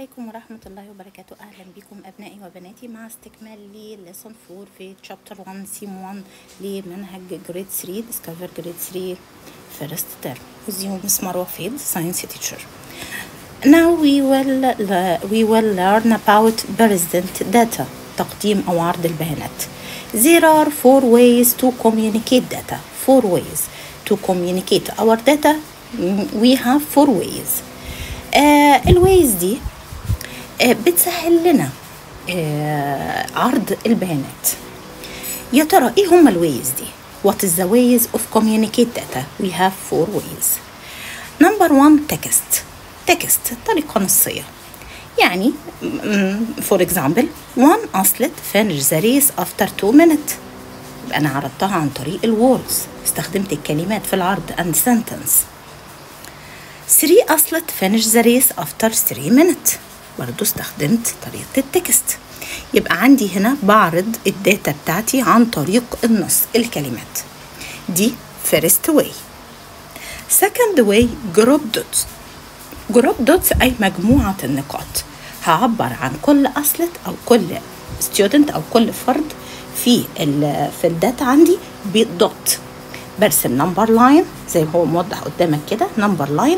عليكم ورحمة الله وبركاته أهلا بكم أبنائي وبناتي مع استكمال لليسون 4 في تشابتر 1 سيم 1 لمنهج جريد 3 ديسكفر جريد 3 فيرست ترم with you Miss Marwa Field science teacher now we will we will learn about present data تقديم أو عرض البيانات there are four ways to communicate data four ways to communicate our data we have four ways آه الويز دي آه بتسهل لنا آه عرض البيانات يا ترى ايه هما الويز دي what is the ways of communicate data we have four ways number one text text طريقة نصية يعني for example one athlete finished the race after two minutes يبقى أنا عرضتها عن طريق الوردز استخدمت الكلمات في العرض and sentence three athlete finished the race after three minutes برضو استخدمت طريقة التكست يبقى عندي هنا بعرض الداتا بتاعتي عن طريق النص الكلمات دي first way second way group dots group dots أي مجموعة النقاط هعبر عن كل أسلت أو كل student أو كل فرد في ال في الداتا عندي بدوت برسم نمبر لاين زي ما هو موضح قدامك كده نمبر لاين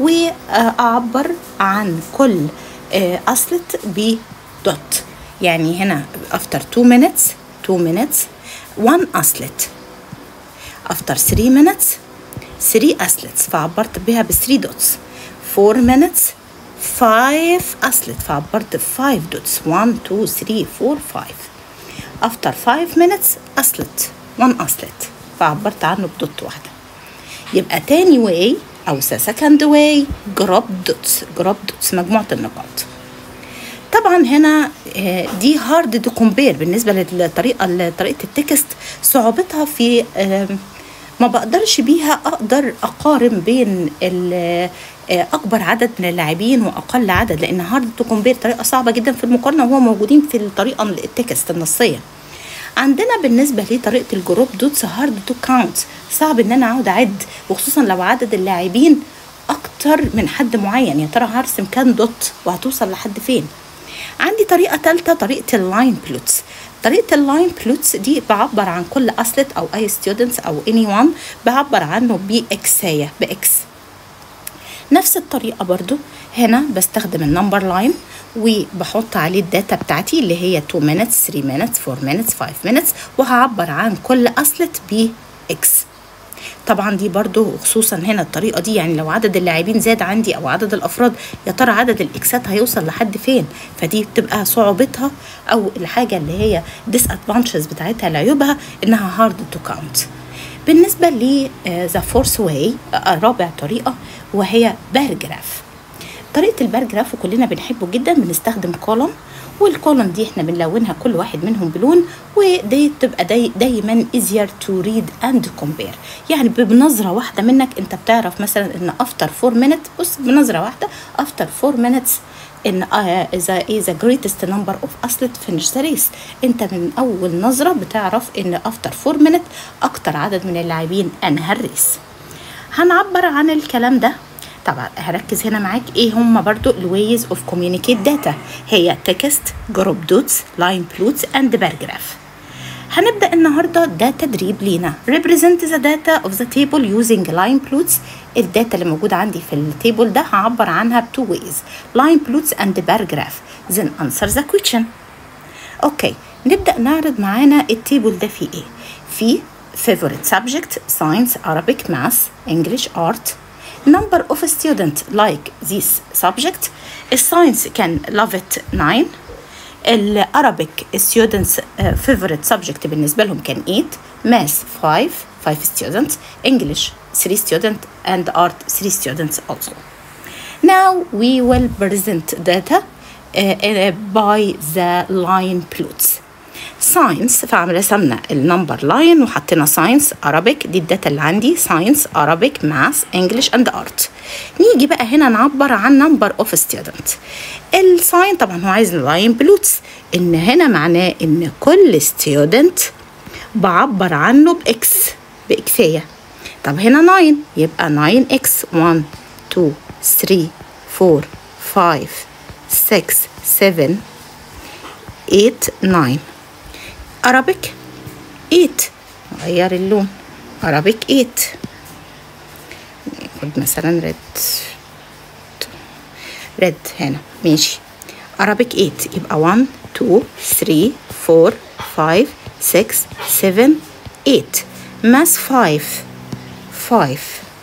واعبر عن كل اصلت بدوت يعني هنا after 2 minutes 2 minutes 1 اصلت after 3 minutes 3 اصلتس فعبرت بها ب 3 دوتس 4 minutes 5 اصلت فعبرت ب 5 دوتس 1 2 3 4 5 after 5 minutes اصلت 1 اصلت فعبرت عنه بدوت واحدة يبقى تاني واي أو سكند واي جروب دوتس جروب دوتس مجموعة النقاط طبعا هنا دي هارد تو كومبير بالنسبة للطريقة طريقة التكست صعوبتها في ما بقدرش بيها أقدر أقارن بين أكبر عدد من اللاعبين وأقل عدد لأن هارد تو كومبير طريقة صعبة جدا في المقارنة وهو موجودين في الطريقة التكست النصية عندنا بالنسبة لطريقة الجروب دوتس هارد تو كاونت صعب ان انا اقعد اعد وخصوصا لو عدد اللاعبين اكتر من حد معين يا ترى هرسم كام دوت وهتوصل لحد فين عندي طريقة تالتة طريقة اللاين بلوتس طريقة اللاين بلوتس دي بعبر عن كل أسلت أو أي ستودنتس أو اني وان بعبر عنه بإكساية بإكس نفس الطريقة برضو هنا بستخدم النمبر لاين وبحط عليه الداتا بتاعتي اللي هي 2 minutes 3 minutes 4 minutes 5 minutes وهعبر عن كل أسلت ب x طبعا دي برضو خصوصا هنا الطريقة دي يعني لو عدد اللاعبين زاد عندي أو عدد الأفراد يا ترى عدد الإكسات هيوصل لحد فين فدي بتبقى صعوبتها أو الحاجة اللي هي disadvantages بتاعتها لعيوبها إنها hard to count بالنسبة ل ذا فورث واي رابع طريقة وهي باراجراف طريقة البارجراف وكلنا بنحبه جدا بنستخدم كولوم والكولوم دي احنا بنلونها كل واحد منهم بلون ودي تبقى داي دايما easier to read and compare يعني بنظرة واحدة منك انت بتعرف مثلا ان after 4 minutes بص بنظرة واحدة after 4 minutes ان اذا is the greatest number of athlete finish the race انت من اول نظرة بتعرف ان after 4 minutes اكتر عدد من اللاعبين انهى الريس هنعبر عن الكلام ده طبعا هركز هنا معاك ايه هما برضو الويز اوف كوميونيكيت داتا هي تكست جروب دوتس لاين بلوتس اند باراجراف هنبدا النهارده ده تدريب لينا represent the data of the table using line plots الداتا اللي موجوده عندي في التيبل ده هعبر عنها بتو ways line plots and paragraph then answer the question اوكي نبدا نعرض معانا التيبل ده فيه ايه فيه favorite subject science Arabic math English art number of students like this subject الساينس كان love it 9 الارابيك students favorite subject بالنسبة لهم كان 8 math 5 5 students English 3 students and art 3 students also now we will present data uh, uh, by the line plots ساينس فرسمنا النمبر لاين وحطينا ساينس Arabic دي الداتا اللي عندي ساينس Arabic ماث انجلش اند ارت نيجي بقى هنا نعبر عن نمبر اوف ستودنت الساين طبعا هو عايز لاين بلوتس ان هنا معناه ان كل ستودنت بعبر عنه باكس باكسيه طب هنا 9 يبقى 9 اكس 1 2 3 4 5 6 7 8 9 Arabic 8 غير اللون Arabic 8 خد مثلا ريد ريد هنا ماشي Arabic 8 يبقى 1 2 3 4 5 6 7 8 Math 5 5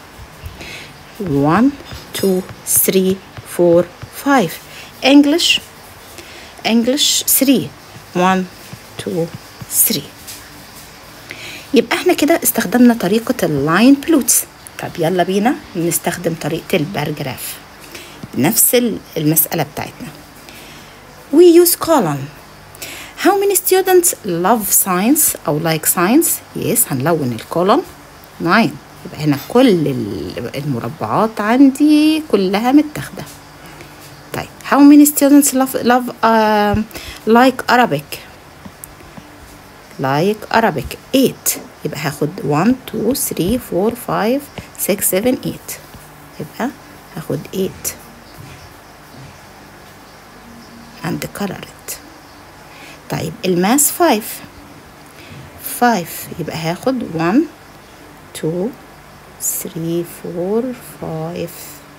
1 2 3 4 5 English English 3 1 2 3 يبقى احنا كده استخدمنا طريقة اللاين بلوتس طب يلا بينا نستخدم طريقة البارجراف نفس المسألة بتاعتنا we use column how many students love science أو like science yes هنلون الكولوم 9 يبقى هنا كل المربعات عندي كلها متاخدة طيب how many students love, love uh, like Arabic like Arabic 8 يبقى هاخد 1 2 3 4 5 6 7 8 يبقى هاخد 8 and color it طيب الماس 5 5 يبقى هاخد 1 2 3 4 5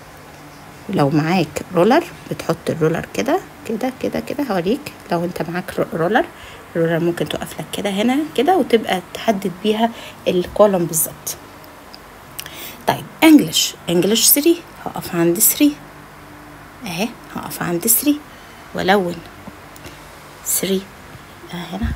لو معاك رولر بتحط الرولر كده كده كده كده هوريك لو انت معاك رولر الرولر ممكن تقف لك كده هنا كده وتبقى تحدد بيها الكولوم بالظبط طيب انجلش انجلش 3 هقف عند 3 اهي هقف عند 3 والون 3 هنا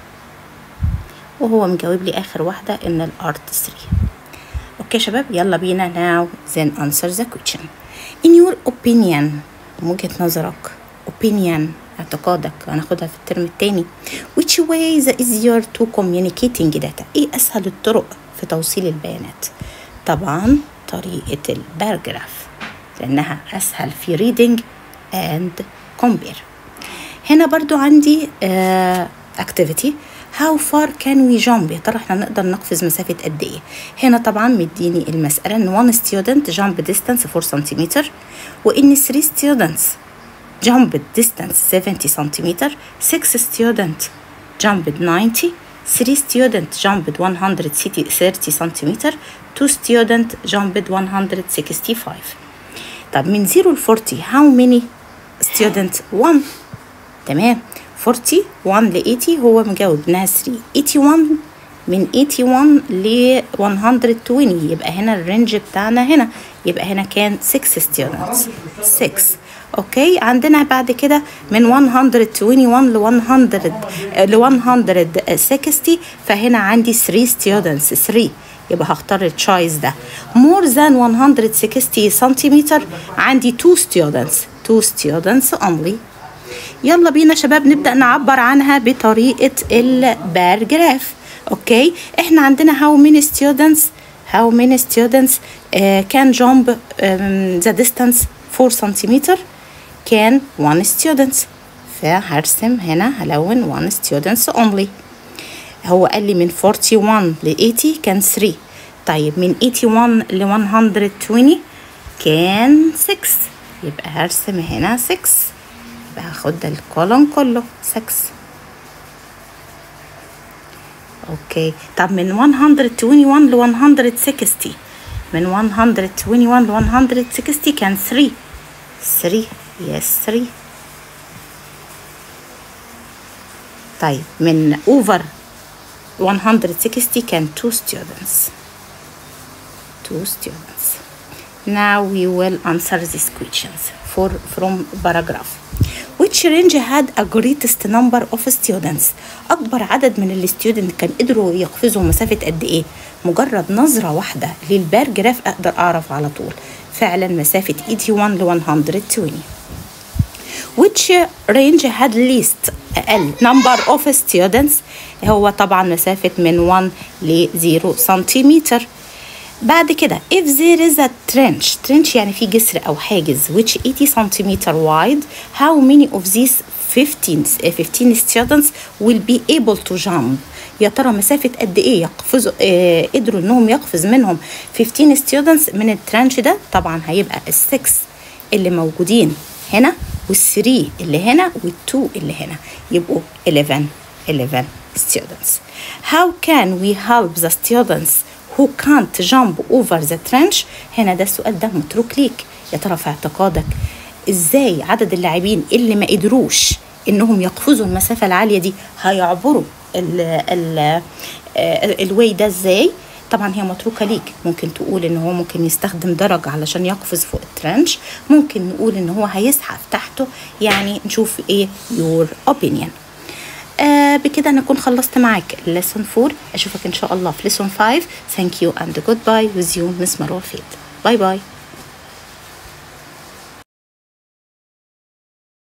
وهو مجاوب لي اخر واحده ان الارت 3 اوكي شباب يلا بينا now then answer the question in your opinion من وجهة نظرك opinion اعتقادك هناخدها في الترم التاني which way is easier to communicating data ايه اسهل الطرق في توصيل البيانات طبعا طريقة الباراجراف لانها اسهل في reading and compare هنا برضو عندي uh, activity how far can we jump يا ترى احنا نقدر نقفز مسافة قد ايه هنا طبعا مديني المسألة ان one student jump distance 4 سنتيمتر وان 3 students jump distance 70 سنتيمتر 6 student jumped 90 3 student jumped 130 سنتيمتر 2 student jumped 165 طب من 0 ل 40 how many student 1 تمام 41 ل 80 هو مجاوب انها 3 81 من 81 ل 120 يبقى هنا الرينج بتاعنا هنا يبقى هنا كان 6 students 6 اوكي عندنا بعد كده من 121 ل 100 ل 160 فهنا عندي 3 students 3 يبقى هختار التشايز ده more than 160 سنتيمتر عندي 2 students 2 students only يلا بينا شباب نبدأ نعبر عنها بطريقة البارجراف اوكي احنا عندنا how many students how many students uh, can jump um, the distance 4 سنتيمتر كان 1 students فهرسم هنا هلون 1 students only هو قال لي من 41 ل 80 كان 3 طيب من 81 ل 120 كان 6 يبقى هرسم هنا 6 يبقى هاخد الكولون كله 6 اوكي طب من 121 ل 160 من 121 ل 160 كان 3 3 يس 3 طيب من over 160 كان 2 students 2 students now we will answer these questions for from paragraph which range had a greatest number of students اكبر عدد من الستودنت كان قدروا يقفزوا مسافه قد ايه مجرد نظره واحده للبارجراف اقدر اعرف على طول فعلا مسافه 81 ل 120 which range had least أقل number of students هو طبعا مسافة من 1 ل 0 سنتيمتر بعد كده if there is a trench trench يعني في جسر أو حاجز which 80 سنتيمتر wide how many of these 15 15 students will be able to jump يا ترى مسافة قد إيه يقفزوا آه قدروا إنهم يقفز منهم 15 students من الترانش ده طبعا هيبقى السكس اللي موجودين هنا وال3 اللي هنا وال2 اللي هنا يبقوا 11 11 students how can we help the students who can't jump over the trench هنا ده السؤال ده متروك ليك يا ترى في اعتقادك ازاي عدد اللاعبين اللي ما قدروش انهم يقفزوا المسافه العاليه دي هيعبروا ال ال الواي ده ازاي طبعا هي متروكة ليك ممكن تقول ان هو ممكن يستخدم درج علشان يقفز فوق الترنش ممكن نقول ان هو هيزحف تحته يعني نشوف ايه your opinion آه بكده نكون خلصت معاك lesson 4 اشوفك ان شاء الله في lesson 5 thank you and goodbye with you miss مروه فيد باي باي